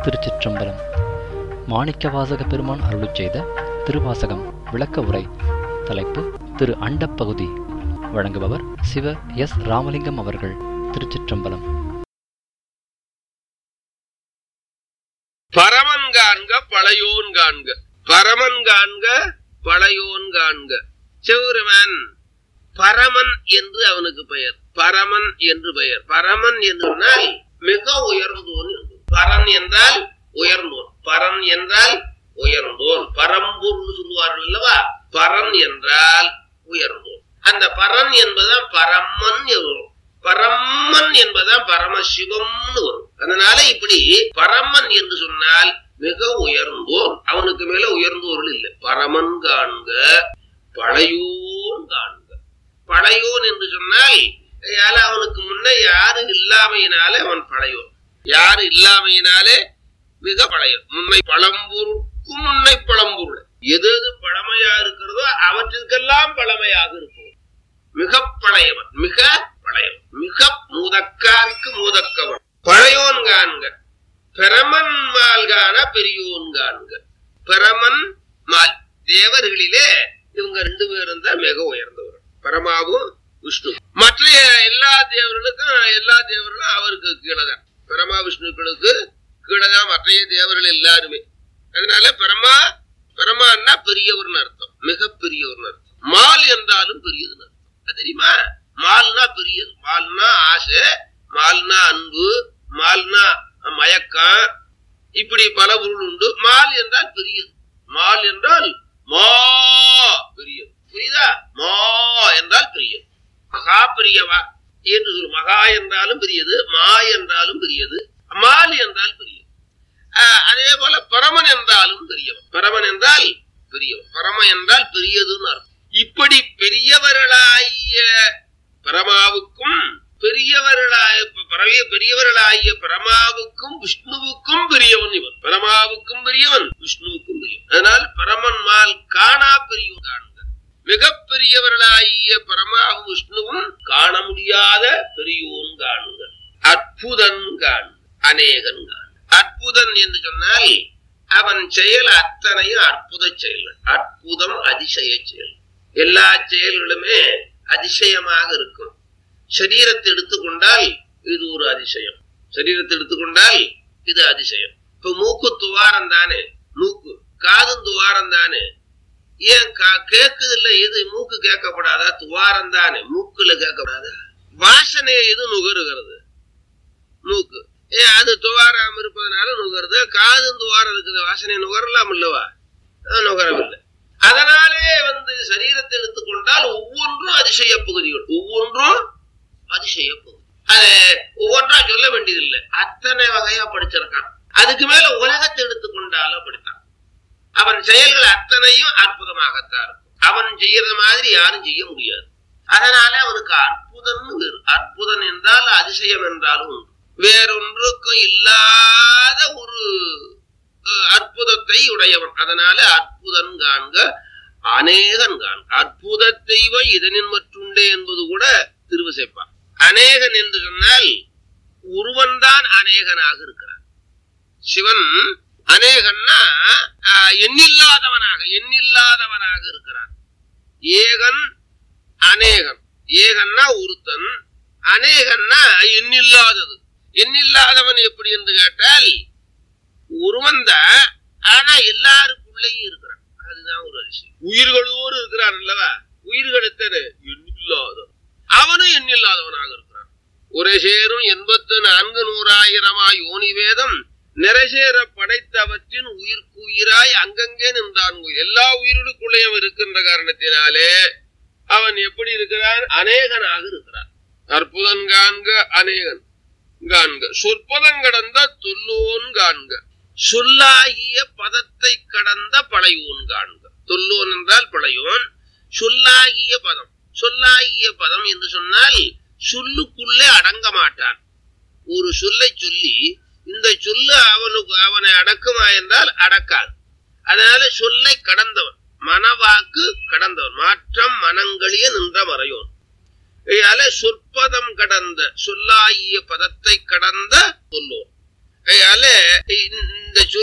திருச்சிற்றம்பலம் மாணிக்கவாசக பெருமான் அருளுச் செய்த திருவாசகம் விளக்க உரை தலைப்பு திரு அண்டப்பகுதி வழங்குபவர் சிவ எஸ் ராமலிங்கம் அவர்கள் திருச்சிற்றம்பலம் பரமன் காண்க பழையோன் காண்க பரமன் காண்க பழையோன் காண்க சிவருமன் பரமன் என்று அவனுக்கு பெயர் பரமன் என்று பெயர் பரமன் என்றால் மிக உயர்ந்தோன் என்று பரன் என்றால் உயர்ந்தோன் பரன் என்றால் உயர்ந்தோன் பரம்பொருள் சொல்லுவார்கள் அல்லவா பரன் என்றால் உயர்ந்தோன் அந்த பரன் என்பதுதான் பரமன் வரும் பரமன் என்பதுதான் பரமசிவம்னு வரும் அதனால இப்படி பரமன் என்று சொன்னால் மிக உயர்ந்தோர் அவனுக்கு மேல உயர்ந்தோர்கள் இல்லை பரமன் காண்க பழையோன் காண்க பழையோன் என்று சொன்னால் ஏல அவனுக்கு முன்ன யாரு இல்லாமையினாலே அவன் பழையோன் யாரு இல்லாமையினாலே மிக பழையோன் முன்னை பழம்பொருட்கும் முன்னை பழம்பொருள் எது எது பழமையா இருக்கிறதோ அவற்றிற்கெல்லாம் பழமையாக இருக்கும் மிக பழையவன் மிக பழையவன் மிக மூதக்காருக்கு மூதக்கவன் பழையோன் காண்க பிரமன் மால் காண பெரியோன் காண்க பிரமன் மால் தேவர்களிலே இவங்க ரெண்டு பேரும் தான் மிக உயர்ந்தவர் பரமாவும் விஷ்ணு மற்ற எல்லா தேவர்களுக்கும் எல்லா தேவர்களும் அவருக்கு கீழே தான் பரமா விஷ்ணுக்களுக்கு கீழே தான் மற்றைய தேவர்கள் எல்லாருமே அதனால பரமா பரமான்னா பெரியவர்னு அர்த்தம் மிக பெரியவர்னு அர்த்தம் மால் என்றாலும் பெரியதுன்னு அர்த்தம் அது தெரியுமா மால்னா பெரியது மால்னா ஆசை மால்னா அன்பு மால்னா மயக்கம் இப்படி பல பொருள் உண்டு மால் என்றால் பெரியது மால் என்றால் மா பெரியது புரியுதா மா என்றால் பெரியது மகா பெரியவா என்று சொல்லு மகா என்றாலும் பெரியது மா என்றாலும் பெரியது மால் என்றால் பெரியது ஆஹ் அதே போல பரமன் என்றாலும் பெரியவன் பரமன் என்றால் பெரியவன் பரம என்றால் பெரியதுன்னு அர்த்தம் இப்படி பெரியவர்களாகிய பரமாவுக்கும் பெரியவர்களாய பரவிய பெரியவர்களாகிய பரமாவுக்கும் விஷ்ணுவுக்கும் பெரியவன் இவன் பரமாவுக்கும் பெரியவன் விஷ்ணுவுக்கும் பெரியவன் அதனால் பரமன் மால் காணா பெரியவன் காணுங்க மிக பெரியவர்களாகிய பரமாவும் விஷ்ணுவும் காண முடியாத பெரியோன் காணுங்க அற்புதன் காணு அநேகன் காணு அற்புதன் என்று சொன்னால் அவன் செயல் அத்தனையும் அற்புத செயல்கள் அற்புதம் அதிசய செயல் எல்லா செயல்களுமே அதிசயமாக இருக்கும் சரீரத்தை எடுத்துக்கொண்டால் இது ஒரு அதிசயம் சரீரத்தை எடுத்துக்கொண்டால் இது அதிசயம் இப்ப மூக்கு துவாரம் தானே மூக்கு காதும் துவாரம் தானே ஏன் கேக்குது இல்ல எது மூக்கு கேட்கப்படாதா துவாரம் தானே மூக்குல கேட்கப்படாதா வாசனையை எது நுகருகிறது மூக்கு ஏன் அது துவாரம் இருப்பதனால நுகருது காதும் துவாரம் இருக்குது வாசனை நுகரலாம் இல்லவா நுகரவில்லை அதனாலே வந்து சரீரத்தை எடுத்துக்கொண்டால் ஒவ்வொன்றும் அதிசய பகுதிகள் ஒவ்வொன்றும் அதிசய பகுதி அது ஒவ்வொன்றா சொல்ல வேண்டியதில்லை அத்தனை வகையா படிச்சிருக்கான் அதுக்கு மேல உலகத்தை எடுத்துக்கொண்டாலும் அப்படித்தான் அவன் செயல்கள் அத்தனையும் அற்புதமாகத்தான் இருக்கும் அவன் செய்யறது மாதிரி யாரும் செய்ய முடியாது அதனால அவனுக்கு அற்புதம்னு வேறு அற்புதம் என்றால் அதிசயம் என்றாலும் உண்டு வேறொன்றுக்கும் இல்லாத ஒரு அற்புதத்தை உடையவன் அதனால அற்புதன் காண்க அநேகன் காண்க அற்புத தெய்வம் இதனின் மற்றுண்டே என்பது கூட திருவசைப்பான் அநேகன் என்று சொன்னால் ஒருவன் தான் அநேகனாக இருக்கிறான் சிவன் அநேகன்னா எண்ணில்லாதவனாக எண்ணில்லாதவனாக இருக்கிறான் ஏகன் அநேகன் ஏகன்னா ஒருத்தன் அநேகன்னா எண்ணில்லாதது எண்ணில்லாதவன் எப்படி என்று கேட்டால் ஒருவன் தான் ஆனா எல்லாருக்குள்ளேயும் இருக்கிறான் அதுதான் ஒரு அதிசயம் உயிர்களோடு இருக்கிறான் அல்லவா உயிர்கள் எத்தனை எண்ணில்லாதவன் அவனும் எண்ணில்லாதவனாக இருக்கிறான் ஒரு சேரும் எண்பத்து நான்கு நூறாயிரமா யோனி வேதம் நிறைசேர படைத்தவற்றின் உயிர்க்கு உயிராய் அங்கங்கே நின்றான் எல்லா உயிர்களுக்குள்ளேயும் இருக்கின்ற காரணத்தினாலே அவன் எப்படி இருக்கிறான் அநேகனாக இருக்கிறான் அற்புதன் காண்க அநேகன் காண்க சொற்பதம் கடந்த தொல்லோன் காண்க சொல்லாகிய பதத்தை கடந்த பழையோன் காண்க தொல்லோன் என்றால் பழையோன் சொல்லாகிய பதம் சொல்லாகிய பதம் என்று சொன்னால் சொல்லுக்குள்ளே அடங்க மாட்டான் ஒரு சொல்லை சொல்லி இந்த சொல்லு அவனுக்கு அவனை அடக்குமா என்றால் அடக்காது அதனால சொல்லை கடந்தவன் மனவாக்கு கடந்தவன் மாற்றம் மனங்களிய நின்ற மறையோன் இதால சொற்பதம் கடந்த சொல்லாகிய பதத்தை கடந்த சொல்லோன் அதனால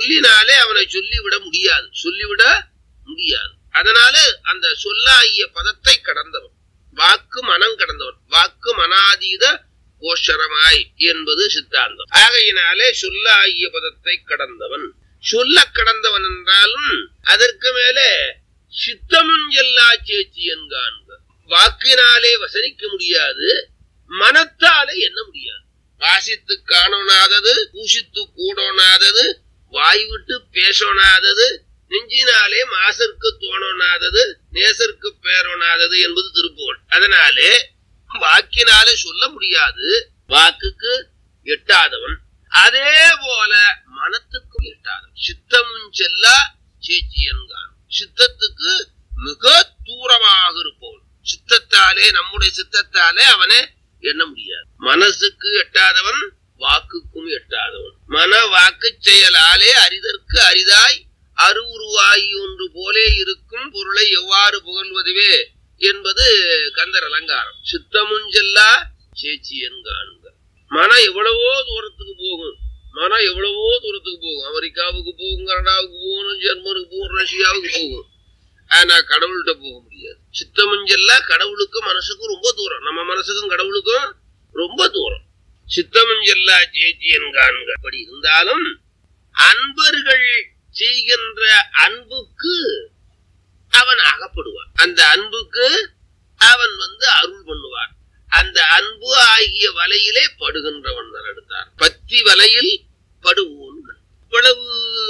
சொல்லினாலே அவனை சொல்லிவிட முடியாது சொல்லிவிட முடியாது அதனால அந்த சொல்லாகிய பதத்தை கடந்தவன் வாக்கு மனம் கடந்தவன் வாக்கு மனாதீத கோஷரமாய் என்பது சித்தாந்தம் ஆகையினாலே சொல்லாகிய பதத்தை கடந்தவன் சொல்ல கடந்தவன் என்றாலும் அதற்கு மேலே சித்தமும் எல்லா சேச்சி என்காண்க வாக்கினாலே வசனிக்க முடியாது மனத்தாலே எண்ண முடியாது வாசித்து காணோனாதது பூசித்து கூடோனாதது வாய் விட்டு பேசோனாதது நெஞ்சினாலே மாசருக்கு தோணோனாதது நேசருக்கு பேரோனாதது என்பது திருப்புகழ் அதனாலே வாக்கினாலே சொல்ல முடியாது வாக்குக்கு எட்டாதவன் அதே போல மனத்துக்கும் எட்டாதவன் சித்தமும் செல்லா சேச்சியன்கான் சித்தத்துக்கு மிக தூரமாக இருப்பவன் சித்தத்தாலே நம்முடைய சித்தத்தாலே அவனை எண்ண முடியாது மனசுக்கு எட்டாதவன் வாக்குக்கும் எட்டாதவன் மன வாக்கு செயலாலே அரிதற்கு அரிதாய் அருவுருவாகி ஒன்று போலே இருக்கும் பொருளை எவ்வாறு புகழ்வதுவே என்பது கந்தர் அலங்காரம் சித்தமும் செல்லா சேச்சி என்காண்க மனம் எவ்வளவோ தூரத்துக்கு போகும் மனம் எவ்வளவோ தூரத்துக்கு போகும் அமெரிக்காவுக்கு போகும் கனடாவுக்கு போகணும் ஜெர்மனுக்கு போகும் ரஷ்யாவுக்கு போகும் ஆனா கடவுள்கிட்ட போக முடியாது சித்தமும் செல்லா கடவுளுக்கும் மனசுக்கும் ரொம்ப தூரம் நம்ம மனசுக்கும் கடவுளுக்கும் ரொம்ப தூரம் சித்தமும் செல்லா சேச்சி என்காண்க அப்படி இருந்தாலும் அன்பர்கள் செய்கின்ற அன்புக்கு அவன் அகப்படுவான் அந்த அன்புக்கு அவன் வந்து அருள் பண்ணுவான் அந்த அன்பு ஆகிய வலையிலே படுகின்றவன் எடுத்தார் பத்தி வலையில் படுவோன் இவ்வளவு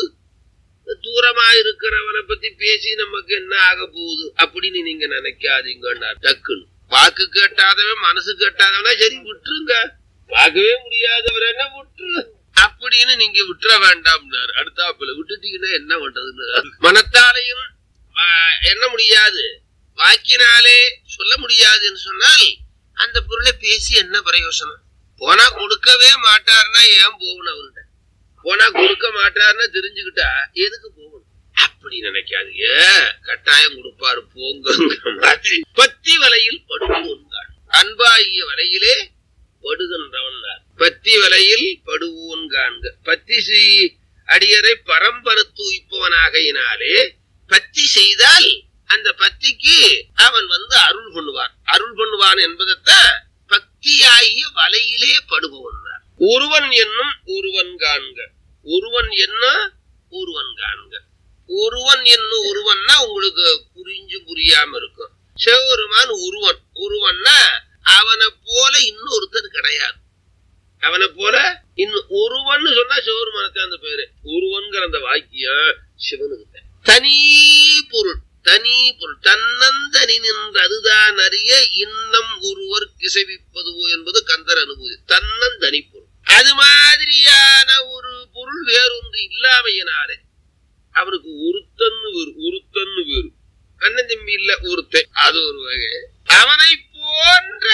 தூரமா இருக்கிறவனை பத்தி பேசி நமக்கு என்ன ஆக போகுது அப்படின்னு நீங்க நினைக்காதீங்கன்னா டக்குன்னு வாக்கு கேட்டாதவன் மனசு கேட்டாதவனா சரி விட்டுருங்க பார்க்கவே முடியாதவர் என்ன விட்டுரு அப்படின்னு நீங்க விட்டுற வேண்டாம்னாரு அடுத்தாப்புல விட்டுட்டீங்கன்னா என்ன பண்றதுன்னு மனத்தாலையும் ஆஹ், எண்ண முடியாது வாக்கினாலே சொல்ல முடியாதுன்னு சொன்னால் அந்த பொருளை பேசி என்ன பிரயோசனம் போனா கொடுக்கவே மாட்டாருன்னா ஏன் போகணும் அவர்கிட்ட போனா கொடுக்க மாட்டாருன்னு தெரிஞ்சுக்கிட்டா எதுக்கு போகணும் அப்படி நினைக்காதீங்க கட்டாயம் கொடுப்பாரு போங்கிற மாதிரி பத்தி வலையில் படுவோன்கான் அன்பாகிய வலையிலே படுகின்றவன் பத்தி வலையில் படுவோன் காண்க பத்தி செய் அடியரை பரம்பரத்து உய்ப்பவனாகையினாலே பத்தி செய்தால் அந்த பத்திக்கு அவன் வந்து அருள் பண்ணுவான் அருள் பண்ணுவான் என்பதைத்தான் பக்தியாகிய வலையிலே படுபவன் ஒருவன் என்னும் ஒருவன் காண்க ஒருவன் என்ன ஒருவன் காண்க ஒருவன் என்னும் ஒருவன்னா உங்களுக்கு புரிஞ்சு புரியாம இருக்கும் சிவபெருமான் ஒருவன் ஒருவன்னா அவனை போல இன்னொருத்தர் கிடையாது அவனை போல இன்னும் ஒருவன் சொன்னா சிவபெருமானத்தை அந்த பேரு ஒருவன்கிற அந்த வாக்கியம் சிவனுக்கு தான். தனி பொருள் தனி பொருள் தன்னந்தனி நின்று அதுதான் அறிய இன்னம் ஒருவர் கிசைவிப்பதுவோ என்பது கந்தர் அனுபூதி தன்னந்தனி பொருள் அது மாதிரியான ஒரு பொருள் வேறொன்று இல்லாமையினாலே அவனுக்கு ஒருத்தன்னு வேறு ஒருத்தன்னு வேறு அண்ணன் தம்பி இல்ல ஒருத்தன் அது ஒரு வகை அவனை போன்ற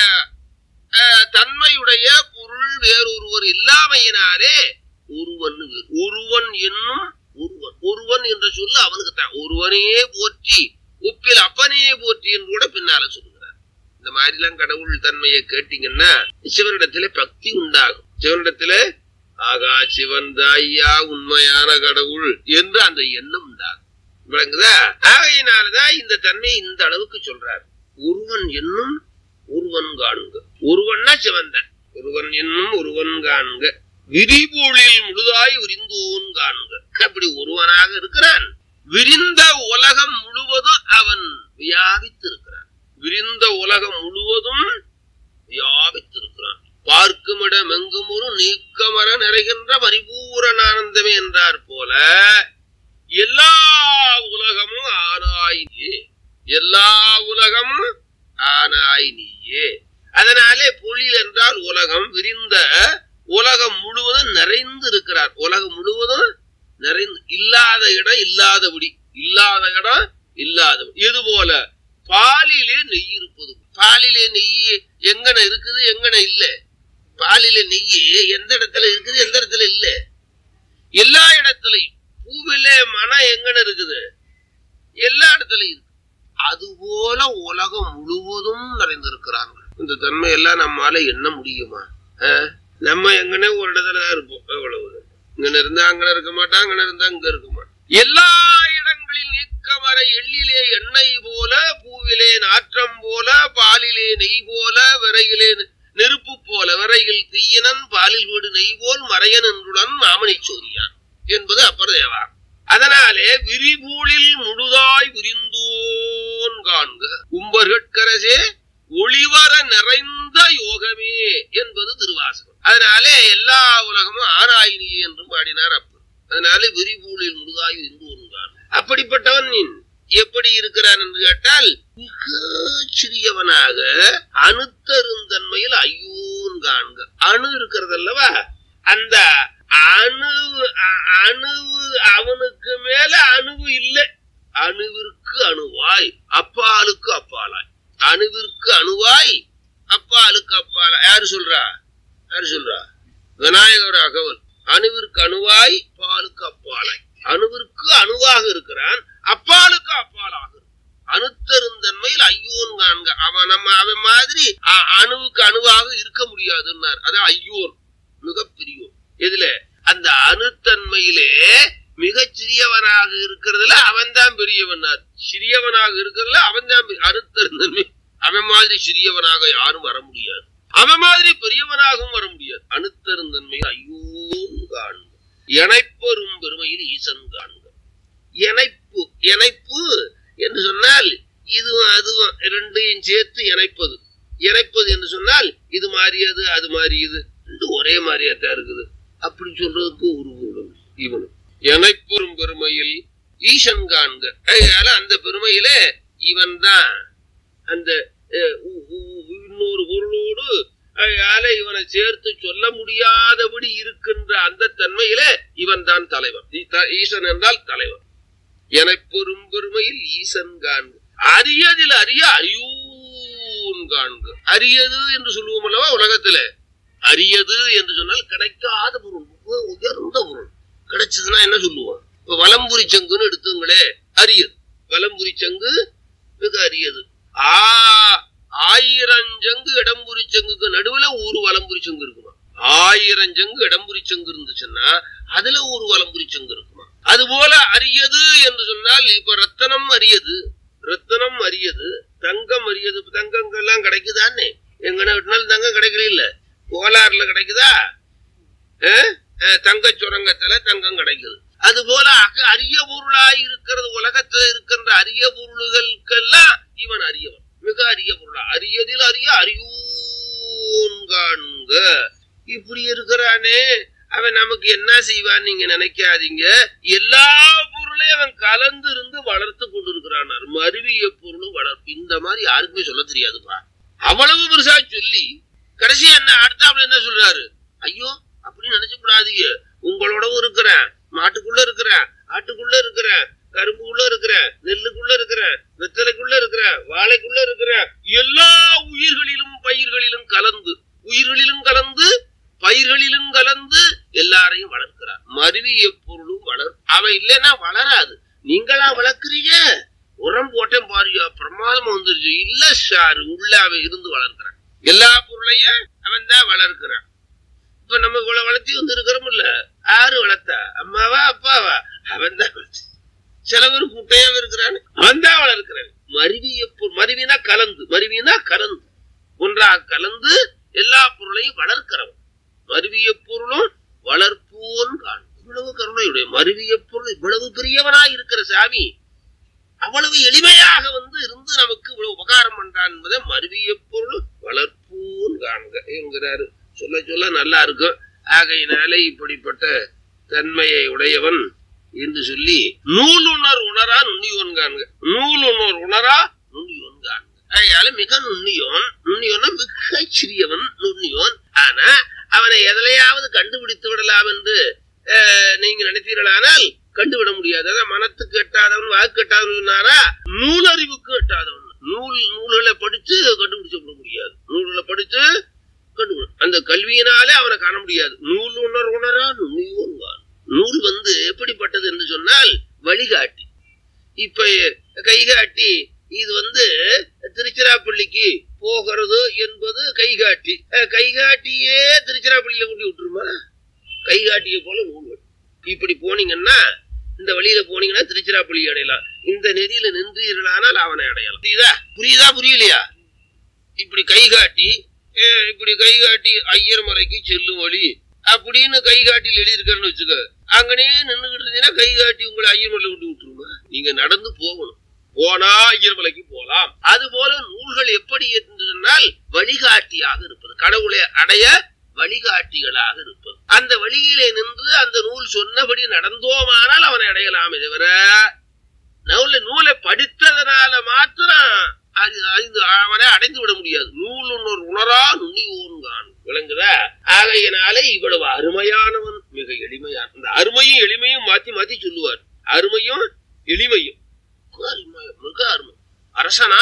அஹ், தன்மையுடைய பொருள் வேறொருவர் இல்லாமையினாலே ஒருவன் வேறு. ஒருவன் என்னும் ஒருவன் ஒருவன் என்று சொல்ல அவனுக்கு தான் ஒருவனே போற்றி உப்பில் அப்பனே போற்றி என்று கூட பின்னால சொல்லுகிறார் இந்த மாதிரி எல்லாம் கடவுள் தன்மையை கேட்டீங்கன்னா சிவனிடத்திலே பக்தி உண்டாகும் சிவனிடத்திலே ஆகா சிவன் தாய்யா உண்மையான கடவுள் என்று அந்த எண்ணம் உண்டாகும் விளங்குதா ஆகையினாலதான் இந்த தன்மையை இந்த அளவுக்கு சொல்றார் ஒருவன் என்னும் ஒருவன் காண்க ஒருவன்னா சிவன் தான் ஒருவன் என்னும் ஒருவன் காண்க விரிபொழில் முழுதாய் விரிந்தோன் காண்க அப்படி ஒருவனாக இருக்கிறான் விரிந்த உலகம் முழுவதும் அவன் வியாபித்திருக்கிறான் விரிந்த உலகம் முழுவதும் வியாபித்திருக்கிறான் பார்க்குமிடம் எங்கும் ஒரு நீக்கமர நிறைகின்ற பரிபூரணானந்தமே என்றார் போல எல்லா உலகமும் ஆனாய் நீயே எல்லா உலகமும் ஆனாய் நீயே அதனாலே பொழில் என்றால் உலகம் விரிந்த உலகம் முழுவதும் நிறைந்து இருக்கிறார் உலகம் முழுவதும் நிறைந்து இல்லாத இடம் இல்லாதபடி இல்லாத இடம் இல்லாதபடி இது போல பாலிலே நெய் இருப்பது பாலிலே நெய் எங்கன இருக்குது எங்கன இல்ல பாலிலே நெய் எந்த இடத்துல இருக்குது எந்த இடத்துல இல்ல எல்லா இடத்துலயும் பூவிலே மனம் எங்கன இருக்குது எல்லா இடத்துலயும் இருக்கு அதுபோல உலகம் முழுவதும் நிறைந்திருக்கிறாங்க இந்த தன்மை எல்லாம் நம்மால எண்ண முடியுமா ஆ? நம்ம எங்கனே ஒரு இடத்துல தான் இருப்போம் அவ்வளவு இங்க இருந்தா அங்க இருக்க மாட்டான் அங்க இருந்தா இங்க இருக்க மாட்டான் எல்லா இடங்களில் நீக்கமர எள்ளிலே எண்ணெய் போல பூவிலே நாற்றம் போல பாலிலே நெய் போல விரையிலே நெ- நெருப்பு போல விரையில் தீயனன் பாலில் வீடு நெய் போல் மறையன் என்றுடன் மாமணி சோதியான் என்பது அப்பர் தேவா அதனாலே விரிபூலில் முழுதாய் விரிந்தோன் காண்க கும்பர்கட்கரசே ஒளிவர நிறைந்த யோகமே என்பது திருவாசகம் அதனாலே எல்லா உலகமும் ஆராயினி என்றும் பாடினார் அப்பர் அதனால விரிபூலில் முழுதாய் விரிந்தோன் காண்க அப்படிப்பட்டவன் நீ எப்படி இருக்கிறான் என்று கேட்டால் மிக சிறியவனாக அணுத்தருந்தன்மையில் ஐயோன் காண்க அணு இருக்கிறது அல்லவா அந்த அணு அ- அணுவு அவனுக்கு மேல அணுவு இல்லை அணுவிற்கு அணுவாய் அப்பாலுக்கு அப்பாலாய் அணுவிற்கு அணுவாய் அப்பாலுக்கு அப்பாலாய் யாரு சொல்றா யாரு சொல்றா விநாயகர் அகவல் அணுவிற்கு அணுவாய் பாலுக்கு அப்பாலாய் அணுவிற்கு அணுவாக இருக்கிறான் அப்பாலுக்கு அப்பாலாக இருக்கிறான். அணுத்தருந்தன்மையில் ஐயோன் காண்க அவன் நம்ம அவன் மாதிரி அ- அணுவுக்கு அணுவாக இருக்க முடியாதுன்னார் அதான் ஐயோன் மிகப்பெரியோன் எதுல அந்த அணுத்தன்மையிலே மிகச் சிறியவனாக இருக்கிறதுல அவன் தான் பெரியவனார் சிறியவனாக இருக்கிறதுல அவன் தான் அணுத்தருந்தன்மை அவன் மாதிரி சிறியவனாக யாரும் வர முடியாது அவன் மாதிரி பெரியவனாகவும் வர முடியாது அணுத்தருந்தன்மையில் ஐயோன் காண்க இணைப்பெரும் பெருமையில் ஈசன் காண்க இணைப்பு இணைப்பு என்று சொன்னால் இதுவும் அதுவும் ரெண்டையும் சேர்த்து இணைப்பது இணைப்பது என்று சொன்னால் இது மாறியது அது மாறியது ரெண்டும் ஒரே மாதிரியாத்தான் இருக்குது அப்படி சொல்றதுக்கு ஒரு பொருள் இவனு இணைப்பெரும் பெருமையில் ஈசன் காண்க அதனால அந்த பெருமையில இவன் தான் அந்த அஹ், உ- உ- இன்னொரு பொருளோடு அதனால இவனை சேர்த்து சொல்ல முடியாதபடி இருக்கின்ற அந்த தன்மையில இவன் தான் தலைவன் ஈ- த- ஈசன் என்றால் தலைவன் எனப்பெரும் பெருமையில் ஈசன் காண்க அரியதில் அரிய அரியூன் காண்க அரியது என்று சொல்லுவோம் அல்லவா உலகத்துல அரியது என்று சொன்னால் கிடைக்காத பொருள் மிக உயர்ந்த பொருள் கிடைச்சதுன்னா என்ன சொல்லுவோம் இப்ப வலம்புரி சங்குன்னு எடுத்துங்களே அரியது வலம்புரி சங்கு மிக அரியது ஆ ஆயிரம் சங்கு இடம்புரி சங்குக்கு நடுவுல ஒரு வலம்புரி சங்கு இருக்குமா ஆயிரம் சங்கு இடம்புரி சங்கு இருந்துச்சுன்னா அதுல ஒரு வலம்புரி சங்கு இருக்குமா அது போல அரியது என்று சொன்னால் இப்ப ரத்தனம் அரியது ரத்தனம் அரியது தங்கம் அரியது இப்ப தங்கங்கள்லாம் கிடைக்குதானே எங்கன விட்டுனாலும் தங்கம் கிடைக்கல இல்ல கோலாறுல கிடைக்குதா அஹ்? அஹ், தங்கச் சுரங்கத்துல தங்கம் கிடைக்குது அது போல அக- அரிய பொருளாய் இருக்கிறது உலகத்துல இருக்கின்ற அரிய பொருள்களுக்கெல்லாம் இவன் அரியவன் மிக அரிய பொருளா அரியதில் அரிய அரியோன் காண்க இப்படி இருக்கிறானே அவன் நமக்கு என்ன செய்வான் நீங்க நினைக்காதீங்க எல்லா பொருளையும் அவன் கலந்து இருந்து வளர்த்து கொண்டிருக்கிறான் மருவிய பொருளும் வளர்ப்பு இந்த மாதிரி யாருக்குமே சொல்ல தெரியாதுப்பா அவ்வளவு பெருசா சொல்லி கடைசி என்ன அடுத்தாப்புல என்ன சொல்றாரு ஐயோ அப்படி நினைச்சு கூடாதீங்க உங்களோடவும் இருக்கிறேன் மாட்டுக்குள்ள இருக்கிறேன் ஆட்டுக்குள்ள இருக்கிறேன் கரும்புக்குள்ள இருக்கிறேன் நெல்லுக்குள்ள இருக்கிறேன் வெத்தலைக்குள்ள இருக்கிறேன் வாழைக்குள்ள இருக்கிறேன் எல்லா உயிர்களிலும் பயிர்களிலும் கலந்து உயிர்களிலும் கலந்து பயிர்களிலும் கலந்து எல்லாரையும் வளர்க்கிறார் மருவிய பொருளும் வளர் அவன் இல்லைன்னா வளராது நீங்களா வளர்க்குறீங்க உரம் போட்டேன் பாருயா பிரமாதமா வந்துருச்சு இல்ல சார் உள்ள அவன் இருந்து வளர்க்கிறான் எல்லா பொருளையும் அவன் தான் வளர்க்கிறான் இப்ப நம்ம இவ்வளவு வளர்த்தி வந்து இருக்கிறோம்ல யாரு வளர்த்தா அம்மாவா அப்பாவா அவன் தான் வளர்த்து சில பேர் குட்டையாவும் இருக்கிறான் அவன் தான் வளர்க்கிறான் மருவிய பொ- மருவினா கலந்து மருவினா கலந்து ஒன்றாக கலந்து எல்லா பொருளையும் வளர்க்கிறவன் மருவிய பொருளும் வளர்ப்போன் காணும் இவ்வளவு கருணையுடைய மருவிய பொருள் இவ்வளவு பெரியவனாய் இருக்கிற சாமி அவ்வளவு எளிமையாக வந்து இருந்து நமக்கு இவ்வளவு உபகாரம் பண்றான் என்பதை மருவிய பொருள் வளர்ப்போன் காண்க என்கிறாரு சொல்ல சொல்ல நல்லா இருக்கும் ஆகையினால இப்படிப்பட்ட தன்மையை உடையவன் என்று சொல்லி நூலுணர் உணரா நுண்ணியோன் காண்க நூலுணர் உணரா நுண்ணியோன் காண்க அதனால மிக நுண்ணியோன் நுண்ணியோன்னா மிக சிறியவன் நுண்ணியோன் ஆனா அவனை எதிலையாவது கண்டுபிடித்து விடலாம் என்று அஹ், நீங்க நினைத்தீர்களானால் கண்டுவிட முடியாது அதான் மனத்துக்கு எட்டாதவன் வாக்கு எட்டாதவன் சொன்னாரா நூலறிவுக்கு எட்டாதவன் நூல் நூல்களை படிச்சு கண்டுபிடிச்சு விட முடியாது நூல்களை படிச்சு கண்டுபிடி அந்த கல்வியினாலே அவனை காண முடியாது நூல் உணர் உணரா நுண்ணியோன் காண் நூல் வந்து எப்படிப்பட்டது என்று சொன்னால் வழிகாட்டி இப்ப கைகாட்டி இது வந்து திருச்சிராப்பள்ளிக்கு போகிறது என்பது கைகாட்டி அஹ் கைகாட்டியே திருச்சிராப்பள்ளியில கொண்டு விட்டுருமா கைகாட்டியை போல நூல் வேணும். இப்படி போனீங்கன்னா இந்த வழியில போனீங்கன்னா திருச்சிராப்பள்ளி அடையலாம் இந்த நெறியில நின்றீர்களானால் அவனை அடையலாம் புரியுதா புரியுதா புரியலையா இப்படி கை காட்டி ஏ, இப்படி கை காட்டி ஐயர் மலைக்கு செல்லும் வழி அப்படின்னு கை காட்டியில் எழுதியிருக்காருன்னு வச்சுக்க அங்கனே நின்றுகிட்டு இருந்தீங்கன்னா கை காட்டி உங்களை ஐயர் மலை விட்டு விட்டுருமா நீங்க நடந்து போகணும் போனா ஐயர் மலைக்கு போலாம் அது போல நூல்கள் எப்படி என்றால் வழிகாட்டியாக இருப்பது கடவுளை அடைய வழிகாட்டிகளாக இருப்பது அந்த வழியிலே நின்று அந்த நூல் சொன்னபடி நடந்தோமானால் அவனை அடையலாமே தவிர நூலை நூலை படித்ததனால மாத்திரம் அது அறிந்து அவனை அடைந்து விட முடியாது நூல் உணர் உணரா நுண்ணியோன்கான் விளங்குதா ஆகையினாலே இவ்வளவு அருமையானவன் மிக எளிமையான இந்த அருமையும் எளிமையும் மாத்தி மாத்தி சொல்லுவார் அருமையும் எளிமையும் மிக அருமை மிக அருமை அரசனா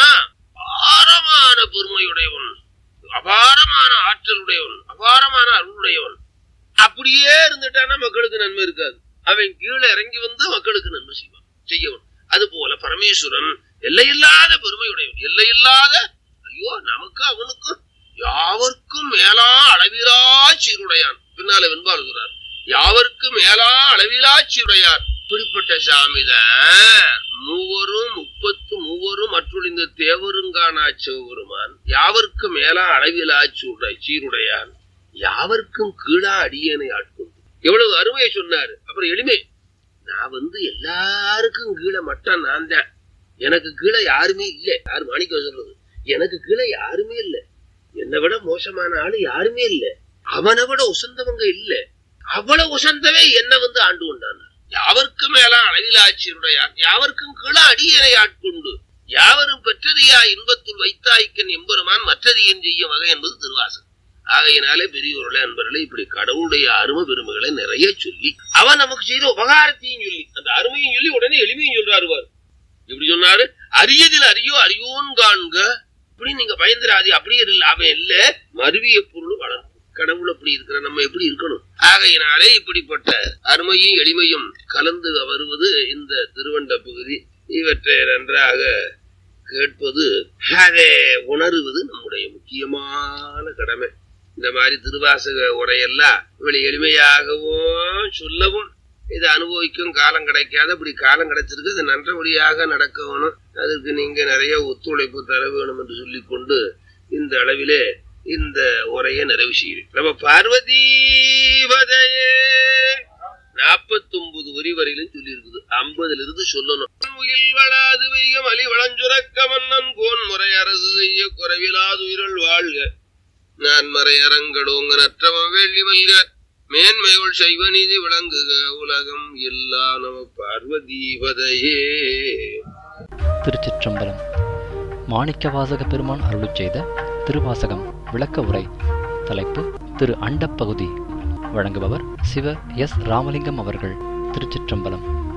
அபாரமான பெருமையுடையவன் அபாரமான ஆற்றலுடையவன் அபாரமான அருளுடையவன் அப்படியே இருந்துட்டானா மக்களுக்கு நன்மை இருக்காது அவன் கீழே இறங்கி வந்து மக்களுக்கு நன்மை செய்வான் செய்யவன் அது போல பரமேஸ்வரன் எல்லையில்லாத பெருமையுடையவன் எல்லையில்லாத ஐயோ நமக்கு அவனுக்கும் யாவர்க்கும் மேலா அளவிலா சீருடையான் பின்னால வெண்பாளுகிறார் யாவர்க்கும் மேலா அளவிலா சீருடையார் இப்படிப்பட்ட சாமிதான் மூவரும் முப்பத்து மூவரும் மற்றும் இந்த தேவருங்கானா சிவபெருமான் யாவர்க்கும் மேலா அளவிலா சூடை சீருடையான் யாவர்க்கும் கீழா அடியேனை ஆட்கொண்டு எவ்வளவு அருமையை சொன்னாரு அப்புறம் எளிமை நான் வந்து எல்லாருக்கும் கீழே மட்டும் நான் தான் எனக்கு கீழே யாருமே இல்லை யாரு மாணிக்க சொல்றது எனக்கு கீழே யாருமே இல்லை என்னை விட மோசமான ஆளு யாருமே இல்லை அவனை விட உசந்தவங்க இல்ல அவ்வளவு உசந்தவே என்ன வந்து ஆண்டு கொண்டான் யாவர்க்கும் மேலா அளவிலாட்சியருடையார் யாவர்க்கும் கீழே அடியனை ஆட்கொண்டு யாவரும் பெற்றதியா இன்பத்துள் வைத்தாய்க்கன் எம்பெருமான் மற்றதியன் செய்யும் வகை என்பது திருவாசகம் ஆகையினாலே பெரியவர்களே அன்பர்களே இப்படி கடவுளுடைய அருமை பெருமைகளை நிறைய சொல்லி அவன் நமக்கு செய்த உபகாரத்தையும் சொல்லி அந்த அருமையும் சொல்லி உடனே எளிமையும் சொல்றாரு பாரு எப்படி சொன்னாரு அரியதில் அறியோ அறியோன் காண்க இப்படி நீங்க பயந்துராதி அப்படியே இல்ல அவன் இல்ல மருவிய பொருள் வளர்க்கும் கடவுள் அப்படி இருக்கிற நம்ம எப்படி இருக்கணும் ஆகையினாலே இப்படிப்பட்ட அருமையும் எளிமையும் கலந்து வருவது இந்த திருவண்ட பகுதி இவற்றை நன்றாக கேட்பது அதை உணருவது நம்முடைய முக்கியமான கடமை இந்த மாதிரி திருவாசக உரையெல்லாம் இவ்வளவு எளிமையாகவும் சொல்லவும் இதை அனுபவிக்கும் காலம் கிடைக்காது அப்படி காலம் கிடைச்சிருக்கு அது நன்றபடியாக நடக்கணும் அதுக்கு நீங்க நிறைய ஒத்துழைப்பு தர வேணும் என்று சொல்லிக்கொண்டு இந்த அளவிலே இந்த உரையை நிறைவு செய்கிறேன் நம்ம பார்வதீபதையே நாற்பத்தி ஒன்பது வரி வரையிலும் சொல்லி இருக்குது ஐம்பதுல இருந்து சொல்லணும் உயில் வளாது வைகம் அலி வளஞ்சுரக்க மன்னன் கோன் முறை அரசு செய்ய குறைவிலாது உயிரல் வாழ்க நான் மறையரங்களோங்க நற்றவம் வெள்ளி மல்க மேன்மைகள் செய்வ நீதி விளங்குக உலகம் எல்லா நம பார்வதீபதையே திருச்சிற்றம்பலம் மாணிக்கவாசக பெருமான் அருளுச் செய்த திருவாசகம் விளக்க உரை தலைப்பு திரு அண்டப்பகுதி வழங்குபவர் சிவ எஸ் ராமலிங்கம் அவர்கள் திருச்சிற்றம்பலம்